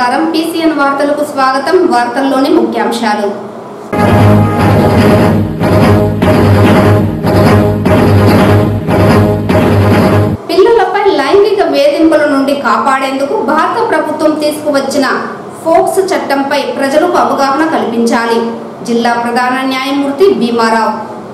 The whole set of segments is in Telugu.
నమస్కారం పీసీఎన్ వార్తలకు స్వాగతం వార్తల్లోని ముఖ్యాంశాలు పిల్లలపై లైంగిక వేధింపుల నుండి కాపాడేందుకు భారత ప్రభుత్వం తీసుకువచ్చిన ఫోక్స్ చట్టంపై ప్రజలకు అవగాహన కల్పించాలి జిల్లా ప్రధాన న్యాయమూర్తి భీమారావు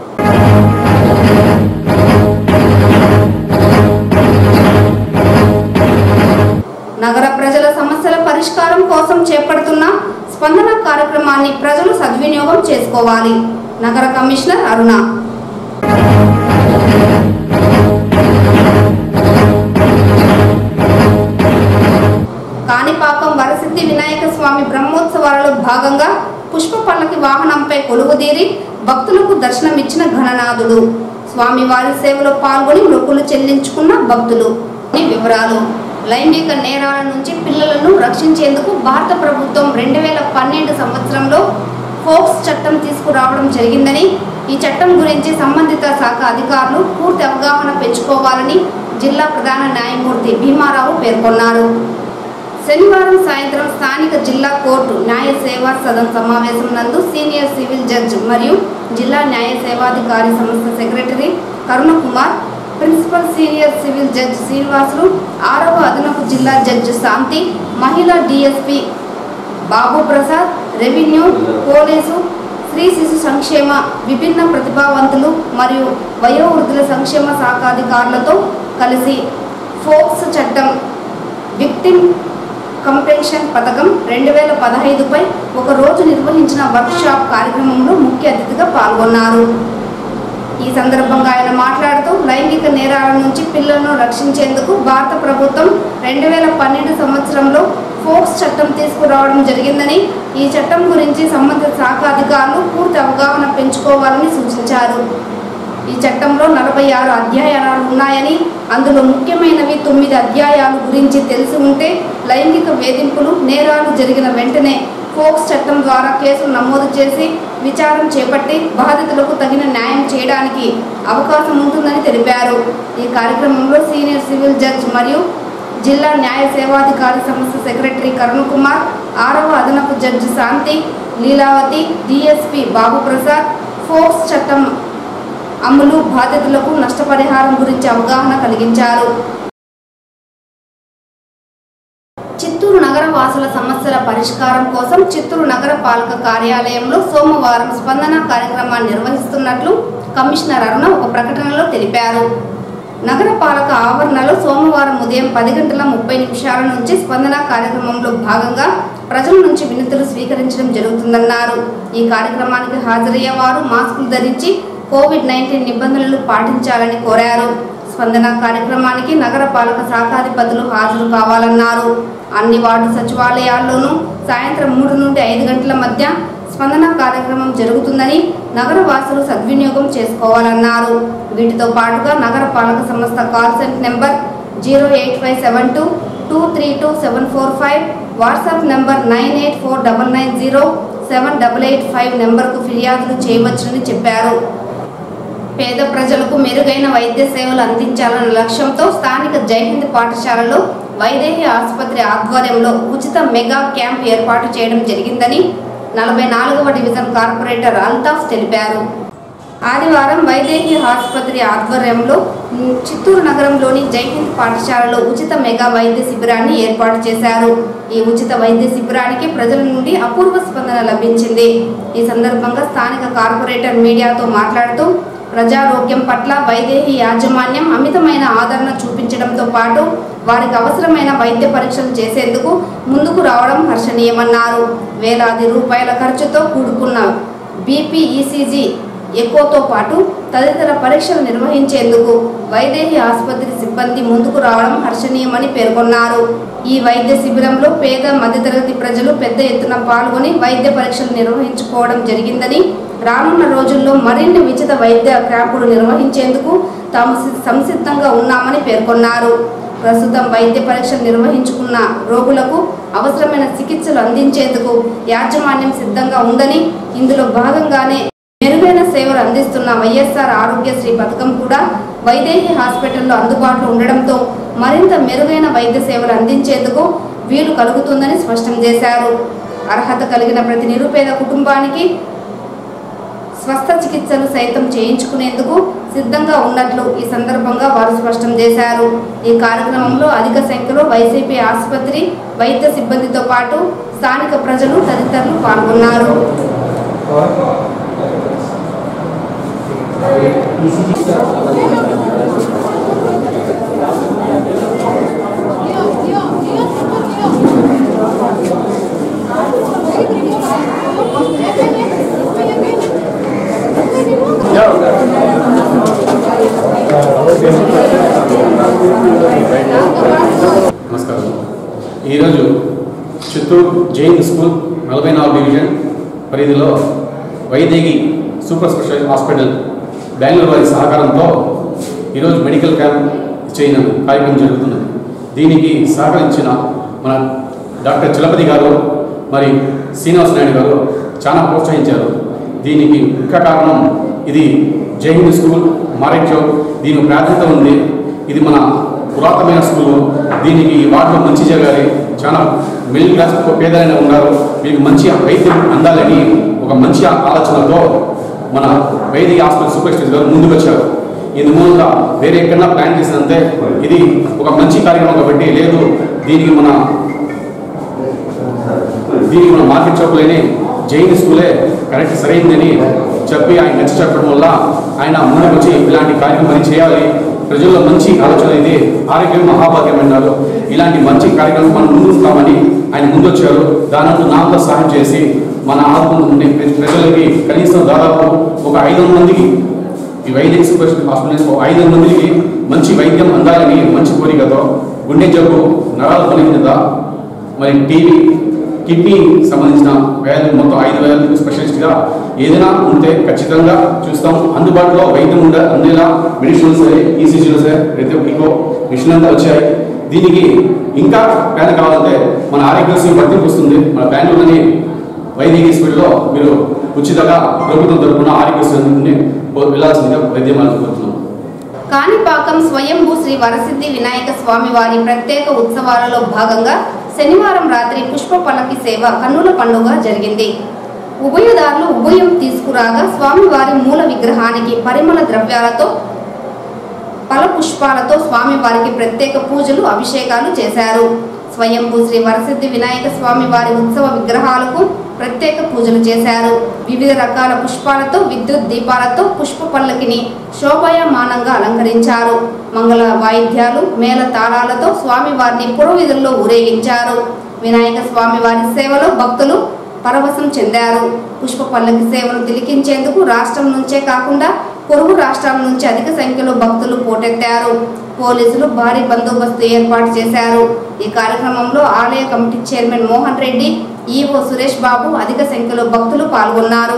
నగర ప్రజల సమస్యల పరిష్కారం కోసం చేపడుతున్న స్పందన కార్యక్రమాన్ని ప్రజలు సద్వినియోగం చేసుకోవాలి నగర కమిషనర్ అరుణ కాణిపాకం వరసిద్ధి వినాయక స్వామి బ్రహ్మోత్సవాలలో భాగంగా పుష్ప పల్లకి వాహనంపై కొలువుదీరి భక్తులకు దర్శనమిచ్చిన ఘననాథుడు స్వామివారి సేవలో పాల్గొని మొక్కులు చెల్లించుకున్న భక్తులు ఈ వివరాలు లైంగిక నేరాల నుంచి పిల్లలను రక్షించేందుకు భారత ప్రభుత్వం రెండు వేల పన్నెండు సంవత్సరంలో ఫోక్స్ చట్టం తీసుకురావడం జరిగిందని ఈ చట్టం గురించి సంబంధిత శాఖ అధికారులు పూర్తి అవగాహన పెంచుకోవాలని జిల్లా ప్రధాన న్యాయమూర్తి భీమారావు పేర్కొన్నారు శనివారం సాయంత్రం స్థానిక జిల్లా కోర్టు న్యాయ సేవా సదన్ సమావేశం నందు సీనియర్ సివిల్ జడ్జ్ మరియు జిల్లా న్యాయ సేవాధికారి సంస్థ secretary Karunakumar principal senior civil judge Srinivasulu ఆరవ అదనపు జిల్లా జడ్జ్ శాంతి మహిళా DSP Babu Prasad revenue police స్త్రీ శిశు సంక్షేమ విభిన్న ప్రతిభావంతులు మరియు వయోవృద్ధుల సంక్షేమ శాఖాధికారులతో కలిసి ఫోక్స్ చట్టం విక్టిమ్ కంపెన్షన్ పథకం రెండు వేల పదహైదుపై ఒక రోజు నిర్వహించిన వర్క్షాప్ కార్యక్రమంలో ముఖ్య అతిథిగా పాల్గొన్నారు ఈ సందర్భంగా ఆయన మాట్లాడుతూ లైంగిక నేరాల నుంచి పిల్లలను రక్షించేందుకు భారత ప్రభుత్వం రెండు వేల పన్నెండు సంవత్సరంలో ఫోక్స్ చట్టం తీసుకురావడం జరిగిందని ఈ చట్టం గురించి సంబంధిత శాఖ అధికారులు పూర్తి అవగాహన పెంచుకోవాలని సూచించారు ఈ చట్టంలో నలభై ఆరు అధ్యాయాలు ఉన్నాయని అందులో ముఖ్యమైనవి తొమ్మిది అధ్యాయాలు గురించి తెలిసి ఉంటే లైంగిక వేధింపులు నేరాలు జరిగిన వెంటనే ఫోక్స్ చట్టం ద్వారా కేసులు నమోదు చేసి విచారణ చేపట్టి బాధితులకు తగిన న్యాయం చేయడానికి అవకాశం ఉంటుందని తెలిపారు ఈ కార్యక్రమంలో సీనియర్ సివిల్ జడ్జ్ మరియు జిల్లా న్యాయ సేవాధికారి సంస్థ సెక్రటరీ కరుణ్ కుమార్ ఆరవ అదనపు judge Shanti Leelavathi DSP Babu Prasad POCSO చట్టం అమలు బాధితులకు నష్టపరిహారం గురించి అవగాహన కలిగించారు చిత్తూరు నగర వాసుల సమస్యల పరిష్కారం కోసం చిత్తూరు నగర పాలక కార్యాలయంలో సోమవారం స్పందన కార్యక్రమాన్ని నిర్వహిస్తున్నట్లు కమిషనర్ అరుణ ఒక ప్రకటనలో తెలిపారు నగర పాలక ఆవరణలో సోమవారం ఉదయం పది గంటల ముప్పై నిమిషాల నుంచి స్పందన కార్యక్రమంలో భాగంగా ప్రజల నుంచి వినతులు స్వీకరించడం జరుగుతుందన్నారు ఈ కార్యక్రమానికి హాజరయ్యే వారు మాస్కులు ధరించి కోవిడ్ నైన్టీన్ నిబంధనలు పాటించాలని కోరారు స్పందన కార్యక్రమానికి నగర పాలక శాఖాధిపతులు హాజరు కావాలన్నారు అన్ని వార్డు సచివాలయాల్లోనూ సాయంత్రం మూడు నుండి ఐదు గంటల మధ్య స్పందన కార్యక్రమం జరుగుతుందని నగర వాసులు సద్వినియోగం చేసుకోవాలన్నారు వీటితో పాటుగా నగర పాలక సంస్థ call centre number zero eight five seven two two three two seven four five WhatsApp number nine eight four double nine zero seven double eight five నెంబర్కు ఫిర్యాదులు చేయవచ్చునని చెప్పారు పేద ప్రజలకు మెరుగైన వైద్య సేవలు అందించాలన్న లక్ష్యంతో స్థానిక జైహింద్ పాఠశాలలో వైదేహి ఆసుపత్రి ఆధ్వర్యంలో ఉచిత మెగా క్యాంప్ ఏర్పాటు చేయడం జరిగిందని నలభై నాలుగవ డివిజన్ కార్పొరేటర్ అల్తాఫ్ తెలిపారు ఆదివారం వైదేహి ఆసుపత్రి ఆధ్వర్యంలో ఉమ్, చిత్తూరు నగరంలోని జైహింద్ పాఠశాలలో ఉచిత మెగా వైద్య శిబిరాన్ని ఏర్పాటు చేశారు ఈ ఉచిత వైద్య శిబిరానికి ప్రజల నుండి అపూర్వ స్పందన లభించింది ఈ సందర్భంగా స్థానిక కార్పొరేటర్ మీడియాతో మాట్లాడుతూ ప్రజారోగ్యం పట్ల వైదేహి యాజమాన్యం అమితమైన ఆదరణ చూపించడంతో పాటు వారికి అవసరమైన వైద్య పరీక్షలు చేసేందుకు ముందుకు రావడం హర్షణీయమన్నారు వేలాది రూపాయల ఖర్చుతో కూడుకున్న బీపీ ఈసీజీ ఎక్కువతో పాటు తదితర పరీక్షలు నిర్వహించేందుకు వైదేహి ఆసుపత్రి సిబ్బంది ముందుకు రావడం హర్షణీయమని పేర్కొన్నారు ఈ వైద్య శిబిరంలో పేద మధ్యతరగతి ప్రజలు పెద్ద ఎత్తున పాల్గొని వైద్య పరీక్షలు నిర్వహించుకోవడం జరిగిందని రానున్న రోజుల్లో మరిన్ని ఉచిత వైద్య క్యాంపులు నిర్వహించేందుకు తాము సి- సంసిద్ధంగా ఉన్నామని పేర్కొన్నారు ప్రస్తుతం వైద్య పరీక్షలు నిర్వహించుకున్న రోగులకు అవసరమైన చికిత్సలు అందించేందుకు యాజమాన్యం సిద్ధంగా ఉందని ఇందులో భాగంగానే మెరుగైన సేవలు అందిస్తున్న వైఎస్ఆర్ ఆరోగ్యశ్రీ పథకం కూడా వైదేహి హాస్పిటల్లో అందుబాటులో ఉండడంతో మరింత మెరుగైన వైద్య సేవలు అందించేందుకు వీలు కలుగుతుందని స్పష్టం చేశారు అర్హత కలిగిన ప్రతి నిరుపేద కుటుంబానికి స్వస్థ చికిత్సలు సైతం చేయించుకునేందుకు సిద్ధంగా ఉన్నట్లు ఈ సందర్భంగా వారు స్పష్టం చేశారు ఈ కార్యక్రమంలో అధిక సంఖ్యలో వైసీపీ ఆసుపత్రి వైద్య సిబ్బందితో పాటు స్థానిక ప్రజలు తదితరులు పాల్గొన్నారు నమస్కారం ఈరోజు చిత్తూరు జైన్ స్కూల్ నలభై నాలుగు డివిజన్ పరిధిలో Vaidehi super speciality hospital Bengaluru వారి సహకారంతో ఈరోజు మెడికల్ క్యాంప్ చేయడం కార్యక్రమం జరుగుతున్నది దీనికి సహకరించిన మన డాక్టర్ చలపతి గారు మరి శ్రీనివాస నాయుడు గారు చాలా ప్రోత్సహించారు దీనికి ముఖ్య కారణం ఇది జై హింద్ స్కూల్ మారెట్ దీని ప్రాధాన్యత ఉంది ఇది మన పురాతనమైన స్కూల్ దీనికి ఈ వార్డులో మంచి జరగాలి చాలా మిడిల్ క్లాస్ పేదలైన ఉన్నారు వీరికి మంచి వైద్యం అందాలని ఒక మంచి ఆలోచనతో మన వైద్య హాస్పిటల్ సూపర్ స్టేషన్ గారు ముందుకు వచ్చారు ఇది మూలంగా వేరే ఎక్కడన్నా ప్లాన్ చేసినంతే ఇది ఒక మంచి కార్యక్రమం కాబట్టి లేదు దీనికి మన దీనికి మన మార్కెట్ చౌక్లోనే జైన్ స్కూలే కరెక్ట్ సరైందని చెప్పి ఆయన నచ్చి చెప్పడం వల్ల ఆయన ముందుకు వచ్చి ఇలాంటి కార్యక్రమం చేయాలి ప్రజల్లో మంచి ఆలోచన ఇది ఆరోగ్యం మహాభాగ్యం అన్నారు ఇలాంటి మంచి కార్యక్రమం మనం ముందుస్తామని ఆయన ముందొచ్చారు దానంతో నాతో సహాయం చేసి మన ఆదుకుంటుండే ప్రజలకి కనీసం దాదాపు ఒక ఐదు వందల మందికి ఈ వైద్య సూపర్ హాస్పిటల్ ఒక ఐదు వందల మందికి మంచి వైద్యం అందాలని మంచి కోరికతో గుండె జబ్బు నరాల బలహీనత మరి టీవీ కిడ్నీ సంబంధించిన వ్యాధులు మొత్తం ఐదు వ్యాధులకు స్పెషలిస్ట్గా ఏదైనా ఉంటే ఖచ్చితంగా చూస్తాం అందుబాటులో వైద్యం ఉండ అందేలా మెడిసిన్స్ ఈసీజీలు సార్ ప్రతి ఒక్కో మిషన్ అంతా వచ్చాయి దీనికి ఇంకా ప్లాన్ కావాలంటే మన ఆరోగ్యశ్రీ వర్తింపు వస్తుంది మన బెంగళూరులోని వైద్య హాస్పిటల్లో మీరు ఉచితంగా ప్రభుత్వం తరపున ఆరోగ్యశ్రీ వెళ్ళాల్సిందిగా వైద్యమాలను కోరుతున్నాం కాణిపాకం స్వయంభూ శ్రీ వరసిద్ధి వినాయక స్వామి వారి ప్రత్యేక ఉత్సవాలలో భాగంగా శనివారం రాత్రి పుష్ప పల్లకి సేవ కన్నుల పండుగ జరిగింది ఉభయదారులు ఉభయం తీసుకురాగా స్వామివారి మూల విగ్రహానికి పరిమళ ద్రవ్యాలతో ఫల పుష్పాలతో స్వామివారికి ప్రత్యేక పూజలు అభిషేకాలు చేశారు స్వయంభూ శ్రీ వరసిద్ధి వినాయక స్వామి వారి ఉత్సవ విగ్రహాలకు ప్రత్యేక పూజలు చేశారు వివిధ రకాల పుష్పాలతో విద్యుత్ దీపాలతో పుష్ప పల్లకిని శోభాయమానంగా అలంకరించారు మంగళ వాయిద్యాలు మేళ తాళాలతో స్వామివారిని పురోవిధుల్లో ఊరేగించారు వినాయక స్వామి వారి సేవలో భక్తులు పరవశం చెందారు పుష్ప పల్లకి సేవను తిలికించేందుకు రాష్ట్రం నుంచే కాకుండా పొరుగు రాష్ట్రాల నుంచి అధిక సంఖ్యలో భక్తులు పోటెత్తారు పోలీసులు భారీ బందోబస్తు ఏర్పాటు చేశారు ఈ కార్యక్రమంలో ఆలయ committee chairman Mohan Reddy EO Suresh Babu అధిక సంఖ్యలో భక్తులు పాల్గొన్నారు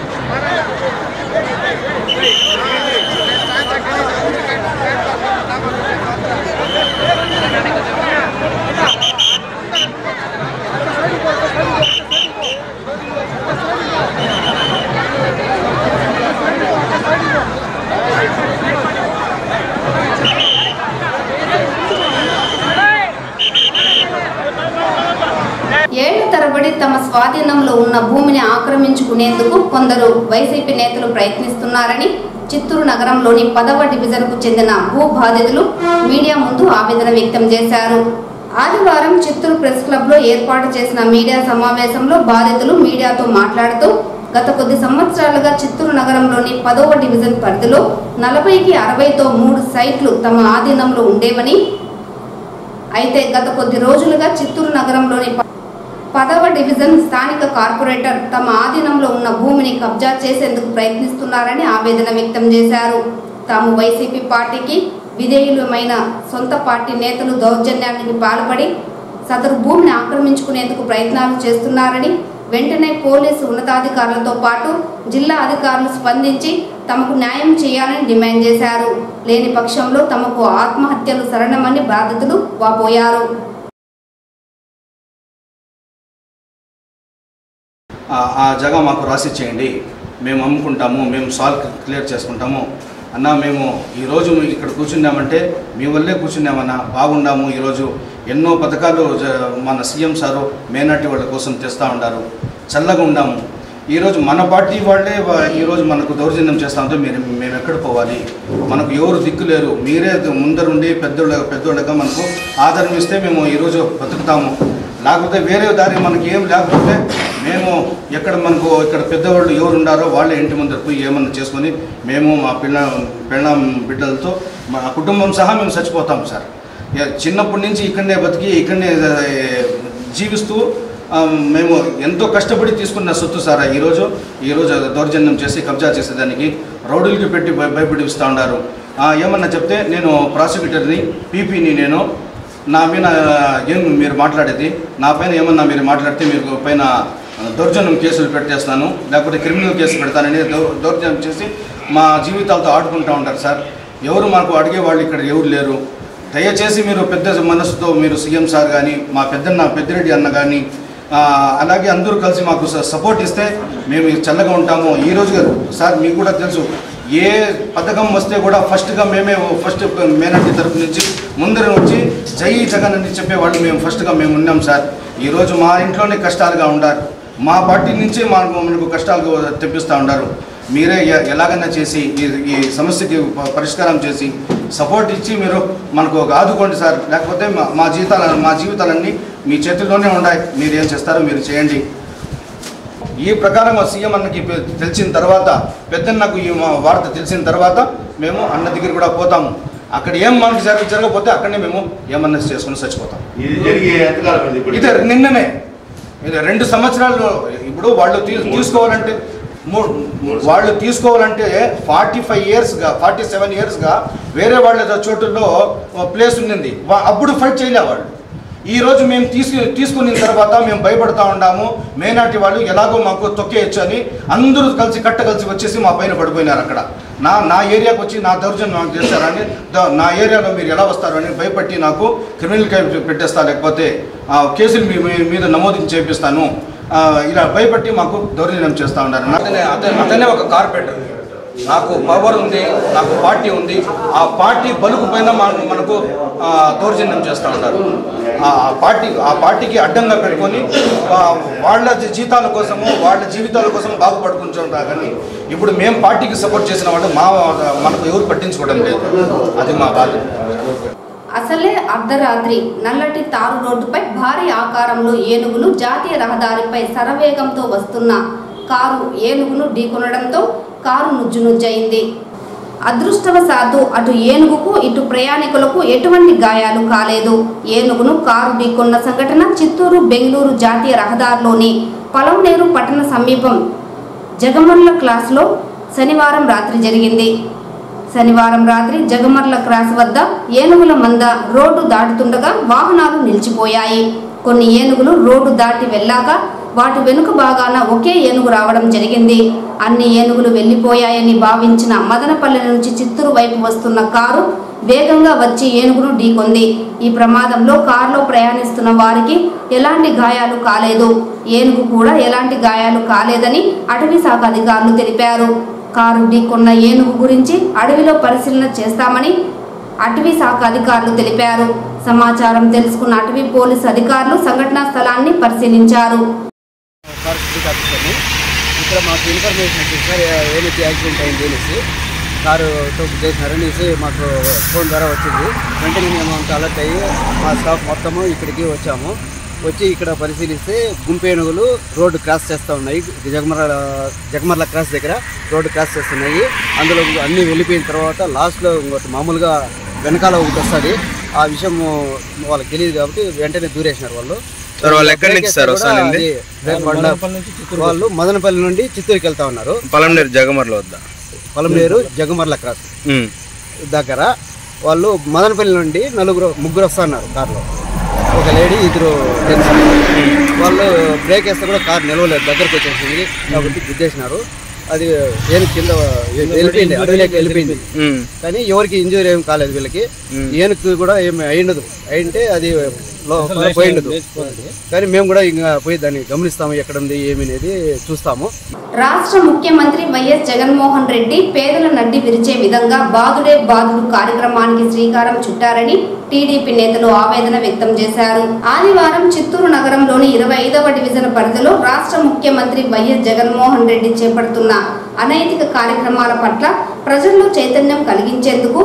Thank you. ఏళ్ల తరబడి తమ స్వాధీనంలో ఉన్న భూమిని ఆక్రమించుకునేందుకు కొందరు వైసీపీ నేతలు ప్రయత్నిస్తున్నారని చిత్తూరు నగరంలోని పదవ డివిజన్కు చెందిన భూ బాధితులు మీడియా ముందు ఆవేదన వ్యక్తం చేశారు ఆదివారం చిత్తూరు ప్రెస్ క్లబ్లో ఏర్పాటు చేసిన మీడియా సమావేశంలో బాధితులు మీడియాతో మాట్లాడుతూ గత కొద్ది సంవత్సరాలుగా చిత్తూరు నగరంలోని పదవ డివిజన్ పరిధిలో నలభైకి అరవైతో మూడు సైట్లు తమ ఆధీనంలో ఉండేవని అయితే గత కొద్ది రోజులుగా చిత్తూరు నగరంలోని ప- పదవ డివిజన్ స్థానిక కార్పొరేటర్ తమ ఆధీనంలో ఉన్న భూమిని కబ్జా చేసేందుకు ప్రయత్నిస్తున్నారని ఆవేదన వ్యక్తం చేశారు తాము వైసీపీ పార్టీకి విధేయులమైన సొంత పార్టీ నేతలు దౌర్జన్యానికి పాల్పడి సదరు భూమిని ఆక్రమించుకునేందుకు ప్రయత్నాలు చేస్తున్నారని వెంటనే పోలీసు ఉన్నతాధికారులతో పాటు జిల్లా అధికారులు స్పందించి తమకు న్యాయం చేయాలని డిమాండ్ చేశారు లేని పక్షంలో తమకు ఆత్మహత్యలు శరణమని బాధితులు వాపోయారు ఆ- ఆ జగ మాకు రాసి చేయండి మేము అమ్ముకుంటాము మేము సాల్వ్ క్లియర్ చేసుకుంటాము అన్న మేము ఈరోజు మీకు ఇక్కడ కూర్చున్నామంటే మీ వల్లే కూర్చున్నామన్నా బాగున్నాము ఈరోజు ఎన్నో పథకాలు జ- మన సీఎం సారు మేనాటి వాళ్ళ కోసం తెస్తూ ఉండారు చల్లగా ఉండాము ఈరోజు మన పార్టీ వాళ్ళే వా- ఈరోజు మనకు దౌర్జన్యం చేస్తా ఉంటే మీరు మేము ఎక్కడ పోవాలి మనకు ఎవరు దిక్కు లేరు మీరే ముందరుండి పెద్దోళ్ళ పెద్దోళ్ళగా మనకు ఆదరణ ఇస్తే మేము ఈరోజు బతుకుతాము లేకపోతే వేరే దారి మనకి ఏం లేకపోతే మేము ఎక్కడ మనకు ఇక్కడ పెద్దవాళ్ళు ఎవరు ఉండారో వాళ్ళే ఇంటి ముందర పోయి ఏమన్నా చేసుకొని మేము మా పిల్ల పిల్లం బిడ్డలతో మా కుటుంబం సహా మేము చచ్చిపోతాం సార్ ఇక చిన్నప్పటి నుంచి ఇక్కడనే బతికి ఇక్కడనే ఏ, జీవిస్తూ ఆ, మేము ఎంతో కష్టపడి తీసుకున్న సొత్తు సార్ ఈరోజు ఈరోజు దౌర్జన్యం చేసి కబ్జా చేసేదానికి రౌడీలకి పెట్టి భయ భయపడిస్తూ ఉన్నారు ఆ, ఏమన్నా చెప్తే నేను ప్రాసిక్యూటర్ని పీపీని నేను నా మీద ఏం మీరు మాట్లాడేది నా పైన ఏమన్నా మీరు మాట్లాడితే మీరు పైన దౌర్జన్యం కేసులు పెట్టేస్తాను లేకపోతే క్రిమినల్ కేసు పెడతానని దౌ- దౌర్జన్యం చేసి మా జీవితాలతో ఆడుకుంటూ ఉంటారు సార్ ఎవరు మాకు అడిగే వాళ్ళు ఇక్కడ ఎవరు లేరు దయచేసి మీరు పెద్ద మనసుతో మీరు సీఎం సార్ కానీ మా పెద్దన్న పెద్దిరెడ్డి అన్న కానీ ఆ, అలాగే అందరూ కలిసి మాకు స- సపోర్ట్ ఇస్తే మేము చల్లగా ఉంటాము ఈ రోజు కాదు. సార్ మీకు కూడా తెలుసు ఏ పథకం వస్తే కూడా ఫస్ట్గా మేమే ఫస్ట్ మేనట్టి తరపు నుంచి ముందర వచ్చి జై జగన్ అని చెప్పేవాళ్ళు మేము ఫస్ట్గా మేము ఉన్నాం సార్ ఈరోజు మా ఇంట్లోనే కష్టాలుగా ఉండారు మా పార్టీ నుంచే మా మనకు కష్టాలు తెప్పిస్తూ ఉన్నారు మీరే ఎ- ఎలాగైనా చేసి ఈ ఈ సమస్యకి ప- పరిష్కారం చేసి సపోర్ట్ ఇచ్చి మీరు మనకు ఒక ఆదుకోండి సార్ లేకపోతే మా మా జీవితాల మా జీవితాలన్నీ మీ చేతుల్లోనే ఉన్నాయి మీరు ఏం చేస్తారో మీరు చేయండి ఈ ప్రకారం ఆ సీఎం అన్నకి పె- తెలిసిన తర్వాత పెద్దన్నకు ఈ మా వార్త తెలిసిన తర్వాత మేము అన్న దగ్గర కూడా పోతాము అక్కడ ఏం మనకు జరగ జరగకపోతే అక్కడనే మేము ఏమన్నా చేసుకుని చచ్చిపోతాం ఇది జరిగే ఎంతకాలం అయింది ఇప్పుడు ఇది నిన్ననే ఇది రెండు సంవత్సరాలు ఇప్పుడు వాళ్ళు తీ- తీసుకోవాలంటే మూ- వాళ్ళు తీసుకోవాలంటే ఫార్టీ ఫైవ్ ఇయర్స్గా ఫార్టీ సెవెన్ ఇయర్స్గా వేరే వాళ్ళ చోటుల్లో ప్లేస్ ఉన్నింది వా- అప్పుడు ఫైట్ చేయలే వాళ్ళు ఈ రోజు మేము తీసుకు తీసుకున్న తర్వాత మేము భయపడతా ఉన్నాము మేనాటి వాళ్ళు ఎలాగో మాకు తొక్కేయచ్చు అని అందరూ కలిసి కట్ట కలిసి వచ్చేసి మా పైన పడిపోయినారు అక్కడ నా నా ఏరియాకి వచ్చి నా దౌర్జన్యం నాకు చేస్తారని ద- నా ఏరియాలో మీరు ఎలా వస్తారు అని భయపట్టి నాకు క్రిమినల్ కేసు పెట్టేస్తా లేకపోతే ఆ, కేసులు మీ మీ మీద నమోదు చేపిస్తాను ఆ, ఇలా భయపట్టి మాకు దౌర్జన్యం చేస్తూ ఉన్నారు అతనే అతనే అతనే ఒక కార్పొరేటర్ నాకు పవర్ ఉంది నాకు పార్టీ ఉంది ఆ పార్టీ బలుకు పైన మనకు మనకు ఆ, దౌర్జన్యం చేస్తూ ఉంటారు ఆ ఆ పార్టీ ఆ పార్టీకి అడ్డంగా పెట్టుకొని ఆ, వాళ్ళ జీతాల కోసము వాళ్ళ జీవితాల కోసం బాగుపడుకుంటుంటారు కానీ ఇప్పుడు మేము పార్టీకి సపోర్ట్ చేసిన వాళ్ళు మా మనకు ఎవరు పట్టించుకోవడం లేదు అది మా బాధ అసలే అర్ధరాత్రి నల్లటి తారు రోడ్డుపై భారీ ఆకారంలో ఏనుగులు జాతీయ రహదారిపై శరవేగంతో వస్తున్న కారు ఏనుగును ఢీకొనడంతో కారు నుజ్జునుజ్జయింది అదృష్టవశాత్తు అటు ఏనుగుకు ఇటు ప్రయాణికులకు ఎటువంటి గాయాలు కాలేదు ఏనుగును కారు ఢీకొన్న సంఘటన చిత్తూరు బెంగళూరు జాతీయ రహదారిలోని పలంనేరు పట్టణ సమీపం జగమర్ల క్లాస్లో శనివారం రాత్రి జరిగింది శనివారం రాత్రి జగమర్ల క్రాస్ వద్ద ఏనుగుల మంద రోడ్డు దాటుతుండగా వాహనాలు నిలిచిపోయాయి కొన్ని ఏనుగులు రోడ్డు దాటి వెళ్ళాక వాటి వెనుక భాగాన ఒకే ఏనుగు రావడం జరిగింది అన్ని ఏనుగులు వెళ్లిపోయాయని భావించిన మదనపల్లి నుంచి చిత్తూరు వైపు వస్తున్న కారు వేగంగా వచ్చి ఏనుగును ఢీకొంది ఈ ప్రమాదంలో కారులో ప్రయాణిస్తున్న వారికి ఎలాంటి గాయాలు కాలేదు ఏనుగు కూడా ఎలాంటి గాయాలు కాలేదని అటవీ శాఖ అధికారులు తెలిపారు కారు ఢీకొన్న ఏనుగు గురించి అడవిలో పరిశీలన చేస్తామని అటవీ శాఖ అధికారులు తెలిపారు సమాచారం తెలుసుకున్న అటవీ పోలీసు అధికారులు సంఘటనా స్థలాన్ని పరిశీలించారు ఫారెస్ట్ ఆఫీసర్ని ఇక్కడ మాకు ఇన్ఫర్మేషన్ వచ్చింది సార్ ఏమైతే యాక్సిడెంట్ అయింది అనేసి కారు టోప్ చేసినారు అనేసి మాకు ఫోన్ ద్వారా వచ్చింది వెంటనే మేము అంత అలర్ట్ అయ్యి మా స్టాఫ్ మొత్తము ఇక్కడికి వచ్చాము వచ్చి ఇక్కడ పరిశీలిస్తే గుంపేనుగులు రోడ్డు క్రాస్ చేస్తూ ఉన్నాయి జగమర్ల జగమర్ల క్రాస్ దగ్గర రోడ్డు క్రాస్ చేస్తున్నాయి అందులో అన్నీ వెళ్ళిపోయిన తర్వాత లాస్ట్లో ఇంకోటి మామూలుగా వెనకాల ఒకటి వస్తుంది ఆ విషయం వాళ్ళకి తెలియదు కాబట్టి వెంటనే దూరేసినారు వాళ్ళు సార్ వాళ్ళు ఎక్కడి నుంచి సార్ వస్తానండి వాళ్ళు మదనపల్లి నుండి చిత్తూరుకి వెళ్తా ఉన్నారు పలంనేరు జగమర్ల వద్ద పొలంనేరు జగమర్ల క్రాస్ ఉమ్. దగ్గర వాళ్ళు మదనపల్లి నుండి నలుగురు ముగ్గురు వస్తున్నారు కార్లో ఒక లేడీ ఇద్దరు జెంట్స్ వాళ్ళు బ్రేక్ వేస్తే కూడా కార్ నిలవలేదు దగ్గరకు వచ్చేసింది కాబట్టి గుద్దేసినారు అది ఏం కింద వెళ్ళిపోయింది అడవిలోకి వెళ్ళిపోయింది ఉమ్. కానీ ఎవరికి ఇంజూరీ ఏం కాలేదు వీళ్ళకి ఏనుగు కూడా ఏమి అయిండదు అయింటే అది లోపల పోయిండదు కానీ మేము కూడా ఇంకా పోయి దాన్ని గమనిస్తాము ఎక్కడ ఉంది ఏమి అనేది చూస్తాము రాష్ట్ర ముఖ్యమంత్రి వైఎస్ జగన్మోహన్ రెడ్డి పేదల నడ్డి విరిచే విధంగా బాదుడే బాదుడు కార్యక్రమానికి శ్రీకారం చుట్టారని టీడీపీ నేతలు ఆవేదన వ్యక్తం చేశారు ఆదివారం చిత్తూరు నగరంలోని ఇరవై ఐదవ డివిజన్ పరిధిలో రాష్ట్ర ముఖ్యమంత్రి వైఎస్ జగన్మోహన్ రెడ్డి చేపడుతున్న అనైతిక కార్యక్రమాల పట్ల ప్రజల్లో చైతన్యం కలిగించేందుకు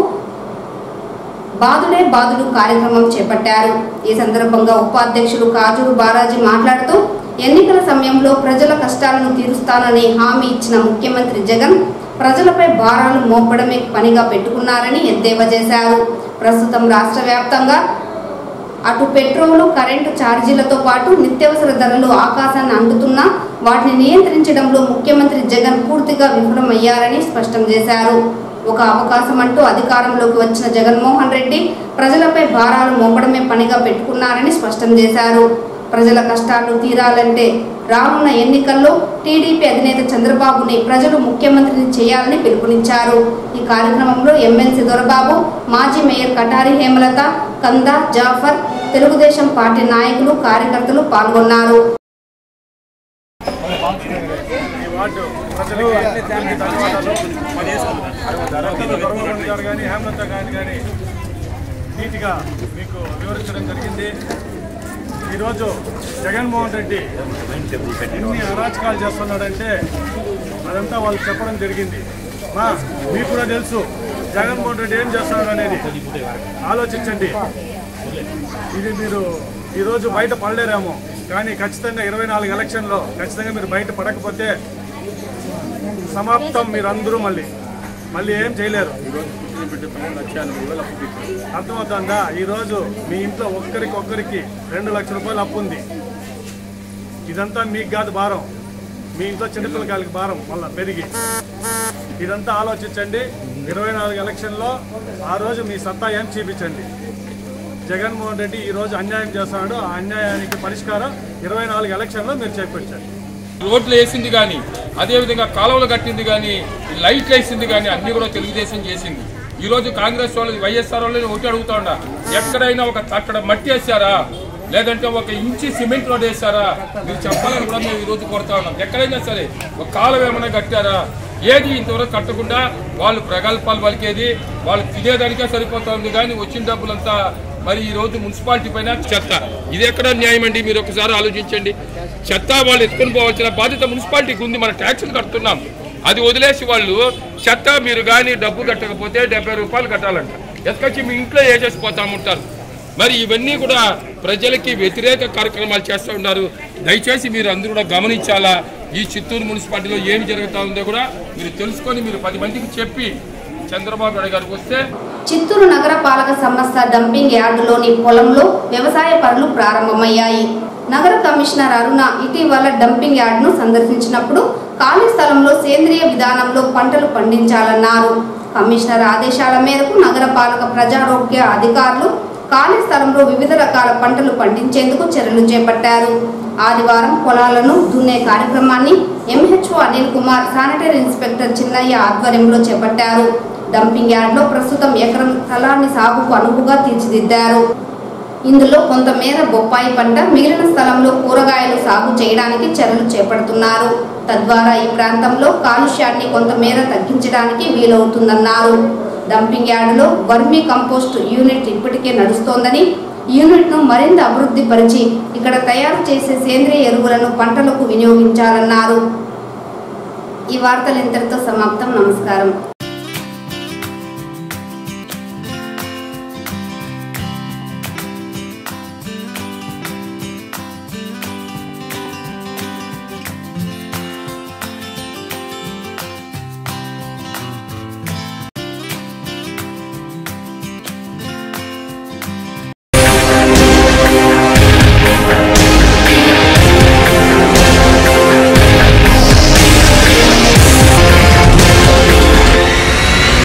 బాదుడే బాదుడు కార్యక్రమం చేపట్టారు ఈ సందర్భంగా ఉపాధ్యక్షులు కాజూరు బాలాజీ మాట్లాడుతూ ఎన్నికల సమయంలో ప్రజల కష్టాలను తీరుస్తానని హామీ ఇచ్చిన ముఖ్యమంత్రి జగన్ ప్రజలపై భారాలు మోపడమే పనిగా పెట్టుకున్నారని ఎద్దేవా చేశారు ప్రస్తుతం రాష్ట్ర వ్యాప్తంగా అటు పెట్రోలు కరెంటు ఛార్జీలతో పాటు నిత్యావసర ధరలు ఆకాశాన్ని అంటుతున్నా వాటిని నియంత్రించడంలో ముఖ్యమంత్రి జగన్ పూర్తిగా విఫలమయ్యారని స్పష్టం చేశారు ఒక అవకాశం అంటూ అధికారంలోకి వచ్చిన జగన్మోహన్ రెడ్డి ప్రజలపై భారాలు మోపడమే పనిగా పెట్టుకున్నారని స్పష్టం చేశారు ప్రజల కష్టాలు తీరాలంటే రానున్న ఎన్నికల్లో టీడీపీ అధినేత చంద్రబాబుని ప్రజలు ముఖ్యమంత్రిని చేయాలని పిలుపునిచ్చారు ఈ కార్యక్రమంలో ఎమ్మెల్సీ దొరబాబు మాజీ మేయర్ కటారి హేమలత కంద జాఫర్ తెలుగుదేశం పార్టీ నాయకులు కార్యకర్తలు పాల్గొన్నారు ఈ వార్డు ప్రజలకి ధన్యవాదాలు గతంలో గౌరవన్ గారు కానీ హేమలత గారు కానీ నీట్గా మీకు వివరించడం జరిగింది ఈరోజు జగన్మోహన్ రెడ్డి ఎన్ని అరాచకాలు చేస్తున్నాడంటే అదంతా వాళ్ళు చెప్పడం జరిగింది మా మీకు కూడా తెలుసు జగన్మోహన్ రెడ్డి ఏం చేస్తున్నాడు అనేది ఆలోచించండి ఇది మీరు ఈరోజు బయట పడలేరేమో కానీ ఖచ్చితంగా ఇరవై నాలుగు ఎలక్షన్లో ఖచ్చితంగా మీరు బయట పడకపోతే సమాప్తం మీరందరూ మళ్ళీ మళ్ళీ ఏం చేయలేరు అర్థమవుతుందా ఈరోజు మీ ఇంట్లో ఒక్కరికి ఒక్కరికి రెండు లక్షల రూపాయలు అప్పు ఉంది ఇదంతా మీకు కాదు భారం మీ ఇంట్లో చిన్నపిల్లకాయలకి భారం మళ్ళీ పెరిగి ఇదంతా ఆలోచించండి ఇరవై నాలుగు ఎలక్షన్లో ఆ రోజు మీ సత్తా ఏం చూపించండి జగన్మోహన్ రెడ్డి ఈ రోజు అన్యాయం చేస్తున్నాడు ఆ అన్యాయానికి పరిష్కారం ఇరవై నాలుగు ఎలక్షన్లో మీరు చేపించండి రోడ్లు వేసింది కానీ అదేవిధంగా కాలువలు కట్టింది కానీ లైట్లు వేసింది కానీ అన్ని కూడా తెలుగుదేశం చేసింది ఈ రోజు కాంగ్రెస్ వాళ్ళు వైఎస్ఆర్ వాళ్ళు ఒకటి అడుగుతా ఉండా ఎక్కడైనా ఒక అక్కడ మట్టి వేసారా లేదంటే ఒక ఇంచి సిమెంట్ రోడ్ వేసారా మీరు చెప్పాలని కూడా మేము ఈ రోజు కోరుతా ఉన్నాం ఎక్కడైనా సరే ఒక కాలువ ఏమైనా కట్టారా ఏది ఇంతవరకు కట్టకుండా వాళ్ళు ప్రగల్భాలు పలికేది వాళ్ళు తినేదానికే సరిపోతుంది కానీ వచ్చిన డబ్బులంతా మరి ఈ రోజు మున్సిపాలిటీ పైన చెత్త ఇది ఎక్కడ న్యాయం అండి మీరు ఒకసారి ఆలోచించండి చెత్త వాళ్ళు ఎత్తుకొని పోవాల్సిన బాధ్యత మున్సిపాలిటీకి ఉంది మన ట్యాక్సులు కడుతున్నాం అది వదిలేసి వాళ్ళు చెత్త మీరు కానీ డబ్బు కట్టకపోతే డెబ్బై రూపాయలు కట్టాలంట ఎత్తుకొచ్చి మీ ఇంట్లో వేసేసి పోతా ఉంటారు మరి ఇవన్నీ కూడా ప్రజలకి వ్యతిరేక కార్యక్రమాలు చేస్తూ ఉన్నారు దయచేసి మీరు అందరూ కూడా గమనించాలా ఈ చిత్తూరు మున్సిపాలిటీలో ఏమి జరుగుతూ ఉందో కూడా మీరు తెలుసుకొని మీరు పది మందికి చెప్పి చంద్రబాబు నాయుడు గారికి వస్తే చిత్తూరు నగర పాలక సంస్థ డంపింగ్ యార్డులోని పొలంలో వ్యవసాయ పనులు ప్రారంభమయ్యాయి నగర కమిషనర్ అరుణ ఇటీవల డంపింగ్ యార్డును సందర్శించినప్పుడు ఖాళీ స్థలంలో సేంద్రియ విధానంలో పంటలు పండించాలన్నారు కమిషనర్ ఆదేశాల మేరకు నగర పాలక ప్రజారోగ్య అధికారులు ఖాళీ స్థలంలో వివిధ రకాల పంటలు పండించేందుకు చర్యలు చేపట్టారు ఆదివారం పొలాలను దున్నే కార్యక్రమాన్ని MHO Anil Kumar sanitary inspector Chinnaiah ఆధ్వర్యంలో చేపట్టారు డంపింగ్ యార్డ్లో ప్రస్తుతం ఎకరం స్థలాన్ని సాగుకు అనువుగా తీర్చిదిద్దారు ఇందులో కొంతమేర బొప్పాయి పంట మిగిలిన స్థలంలో కూరగాయలు సాగు చేయడానికి చర్యలు చేపడుతున్నారు తద్వారా ఈ ప్రాంతంలో కాలుష్యాన్ని కొంతమేర తగ్గించడానికి వీలవుతుందన్నారు డంపింగ్ యార్డులో వర్మీ కంపోస్ట్ యూనిట్ ఇప్పటికే నడుస్తోందని యూనిట్ను మరింత అభివృద్ధి పరిచి ఇక్కడ తయారు చేసే సేంద్రియ ఎరువులను పంటలకు వినియోగించాలన్నారు ఈ వార్తలు ఇంతటితో సమాప్తం నమస్కారం